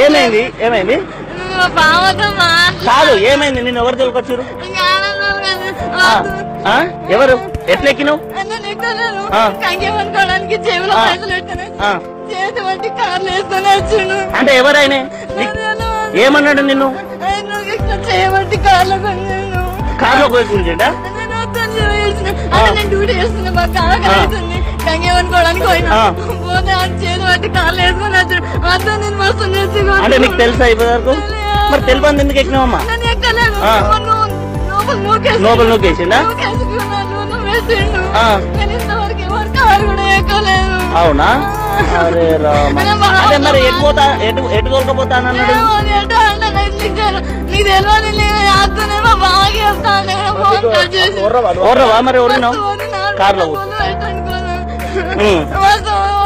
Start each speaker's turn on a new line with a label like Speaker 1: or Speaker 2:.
Speaker 1: ఏమైంది ఏమైంది
Speaker 2: మా బావతో
Speaker 1: కాదు ఏమైంది నిన్ను ఎవరు తోలుకొచ్చారు ఆ, ఆ? ఎవరు ఎట్లెక్కినావు ఆ.
Speaker 2: కంగేమనుకోవడానికి చెవిలో
Speaker 1: ఆ.
Speaker 2: పైసలు పెట్టాను
Speaker 1: ఆ.
Speaker 2: చేతి వంటి కార్లు వేసుకొని వచ్చాను
Speaker 1: అంటే ఎవరైనా ఏమన్నాడు నిన్ను
Speaker 2: చేయబట్టి కార్లో కొన్నాను
Speaker 1: కారులో కూర్చుంటా
Speaker 2: నేను వద్దని చెప్పేసిన. అంటే నేను డ్యూటీ చేస్తున్నా బాగా కాగా అవుతుంది కంగేమనుకోవడానికి పోయినా
Speaker 1: ఆ.
Speaker 2: పోతే ఆ చేతి వంటి కార్లు వేసుకొని వచ్చాను అర్థం నేను మస్తు నేర్చి
Speaker 1: అంటే నీకు తెలుసా ఇప్పటి వరకు మరి తెలిపంది ఎందుకు ఎక్కినావమ్మా
Speaker 2: నేను ఎక్కలేను
Speaker 1: ఆ.
Speaker 2: నువ్వు లోపల నూకేసి
Speaker 1: లోపల నూకేసిండా?
Speaker 2: నూకేసుకున్నాను, నువ్వేసిండు.
Speaker 1: ఆ.
Speaker 2: నేను ఇంతవరకు ఎవరి కారు కూడా ఎక్కలేదు
Speaker 1: అవునా అరే రామ అదే మరి ఎటు పోతా ఎటు ఎటు తోలుకపోతానన్నాడు
Speaker 2: ఏమో అని అంటే అంటే నాకు ఇచ్చాను. నీకు తెలియని నేను ఆడుతూనేమో బాగా చేస్తాను నేను ఫోన్ కట్ చేసి
Speaker 1: ఓర్రవా మరి ఎవరినావు
Speaker 2: వస్తువుని నాలుగు
Speaker 1: కార్లో
Speaker 2: వందలు పెట్టనుకున్నాను.
Speaker 1: ఉమ్.
Speaker 2: వస్తువు